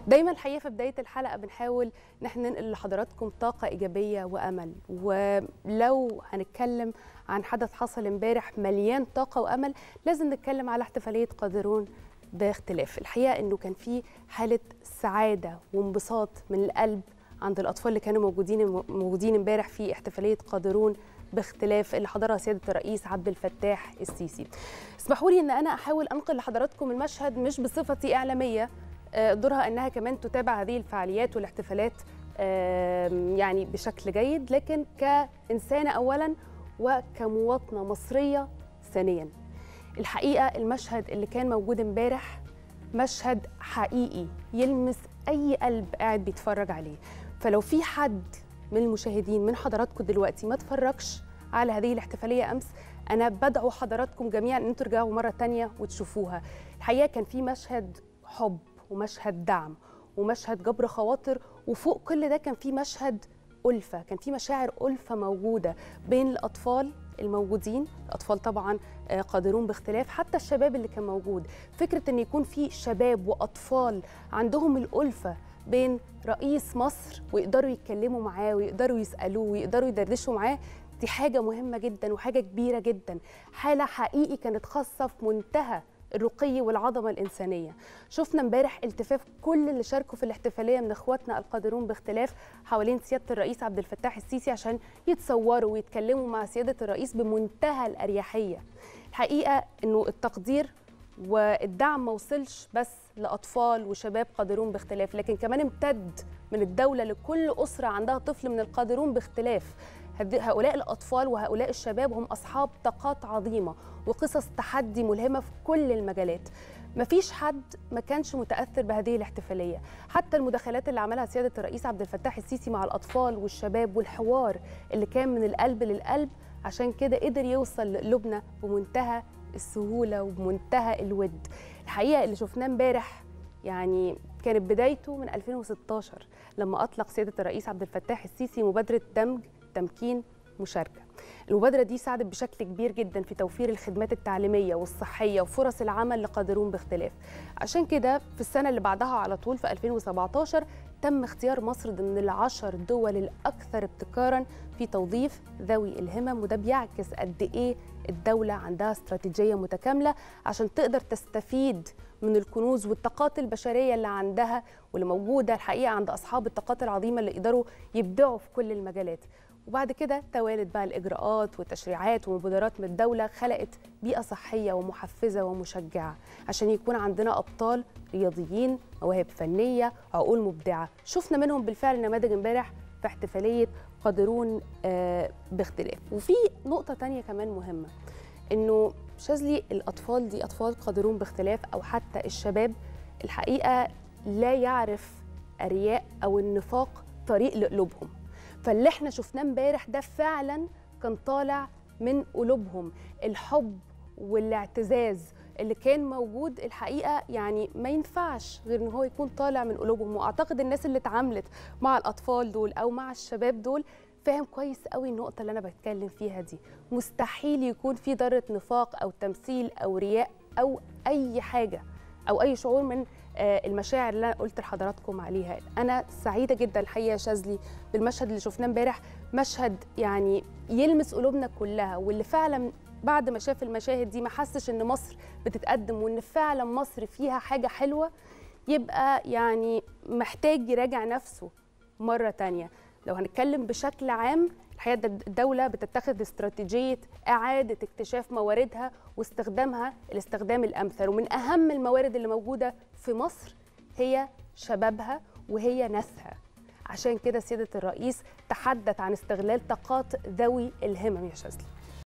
دايما الحقيقه في بدايه الحلقه بنحاول ان احنا ننقل لحضراتكم طاقه ايجابيه وامل ولو هنتكلم عن حدث حصل امبارح مليان طاقه وامل لازم نتكلم على احتفاليه قادرون باختلاف الحقيقه انه كان في حاله سعاده وانبساط من القلب عند الاطفال اللي كانوا موجودين موجودين امبارح في احتفاليه قادرون باختلاف اللي حضرها سياده الرئيس عبد الفتاح السيسي. اسمحوا لي ان انا احاول انقل لحضراتكم المشهد مش بصفتي اعلاميه دورها انها كمان تتابع هذه الفعاليات والاحتفالات يعني بشكل جيد لكن كانسانه اولا وكمواطنه مصريه ثانيا. الحقيقه المشهد اللي كان موجود امبارح مشهد حقيقي يلمس اي قلب قاعد بيتفرج عليه فلو في حد من المشاهدين من حضراتكم دلوقتي ما اتفرجش على هذه الاحتفاليه امس انا بدعو حضراتكم جميعا ان انتوا ترجعوا مره تانية وتشوفوها الحقيقه كان في مشهد حب ومشهد دعم ومشهد جبر خواطر وفوق كل ده كان في مشهد ألفة كان في مشاعر ألفة موجودة بين الأطفال الموجودين الأطفال طبعا قادرون باختلاف حتى الشباب اللي كان موجود فكرة أن يكون في شباب وأطفال عندهم الألفة بين رئيس مصر ويقدروا يتكلموا معاه ويقدروا يسألوه ويقدروا يدردشوا معاه دي حاجة مهمة جدا وحاجة كبيرة جدا حالة حقيقي كانت خاصة في منتهى الرقي والعظمه الانسانيه شفنا امبارح التفاف كل اللي شاركوا في الاحتفاليه من اخواتنا القادرون باختلاف حوالين سياده الرئيس عبد الفتاح السيسي عشان يتصوروا ويتكلموا مع سياده الرئيس بمنتهى الاريحيه الحقيقه انه التقدير والدعم ما وصلش بس لاطفال وشباب قادرون باختلاف لكن كمان امتد من الدوله لكل اسره عندها طفل من القادرون باختلاف هؤلاء الأطفال وهؤلاء الشباب هم أصحاب طاقات عظيمة وقصص تحدي ملهمة في كل المجالات مفيش حد ما كانش متأثر بهذه الاحتفالية حتى المداخلات اللي عملها سيادة الرئيس عبد الفتاح السيسي مع الأطفال والشباب والحوار اللي كان من القلب للقلب عشان كده قدر يوصل لقلوبنا بمنتهى السهولة وبمنتهى الود الحقيقة اللي شفناه امبارح يعني كانت بدايته من 2016 لما أطلق سيادة الرئيس عبد الفتاح السيسي مبادرة دمج تمكين مشاركه المبادره دي ساعدت بشكل كبير جدا في توفير الخدمات التعليميه والصحيه وفرص العمل لقادرون باختلاف عشان كده في السنه اللي بعدها على طول في 2017 تم اختيار مصر ضمن العشر دول الاكثر ابتكارا في توظيف ذوي الهمم وده بيعكس قد ايه الدوله عندها استراتيجيه متكامله عشان تقدر تستفيد من الكنوز والطاقات البشريه اللي عندها واللي موجوده الحقيقه عند اصحاب الطاقات العظيمه اللي يقدروا يبدعوا في كل المجالات وبعد كده توالت بقى الاجراءات والتشريعات ومبادرات من الدوله خلقت بيئه صحيه ومحفزه ومشجعه عشان يكون عندنا ابطال رياضيين مواهب فنيه عقول مبدعه شفنا منهم بالفعل نماذج امبارح في احتفاليه قادرون باختلاف وفي نقطه تانية كمان مهمه انه شاذلي الاطفال دي اطفال قادرون باختلاف او حتى الشباب الحقيقه لا يعرف الرياء او النفاق طريق لقلوبهم فاللي احنا شفناه امبارح ده فعلا كان طالع من قلوبهم الحب والاعتزاز اللي كان موجود الحقيقه يعني ما ينفعش غير ان هو يكون طالع من قلوبهم واعتقد الناس اللي اتعاملت مع الاطفال دول او مع الشباب دول فاهم كويس قوي النقطه اللي انا بتكلم فيها دي مستحيل يكون في ذره نفاق او تمثيل او رياء او اي حاجه او اي شعور من المشاعر اللي انا قلت لحضراتكم عليها انا سعيده جدا الحقيقه يا شاذلي بالمشهد اللي شفناه امبارح مشهد يعني يلمس قلوبنا كلها واللي فعلا بعد ما شاف المشاهد دي ما حسش ان مصر بتتقدم وان فعلا مصر فيها حاجه حلوه يبقى يعني محتاج يراجع نفسه مره تانية لو هنتكلم بشكل عام الحقيقه الدوله بتتخذ استراتيجيه اعاده اكتشاف مواردها واستخدامها الاستخدام الامثل ومن اهم الموارد اللي موجوده في مصر هي شبابها وهي ناسها عشان كده سياده الرئيس تحدث عن استغلال طاقات ذوي الهمم يا شاذلي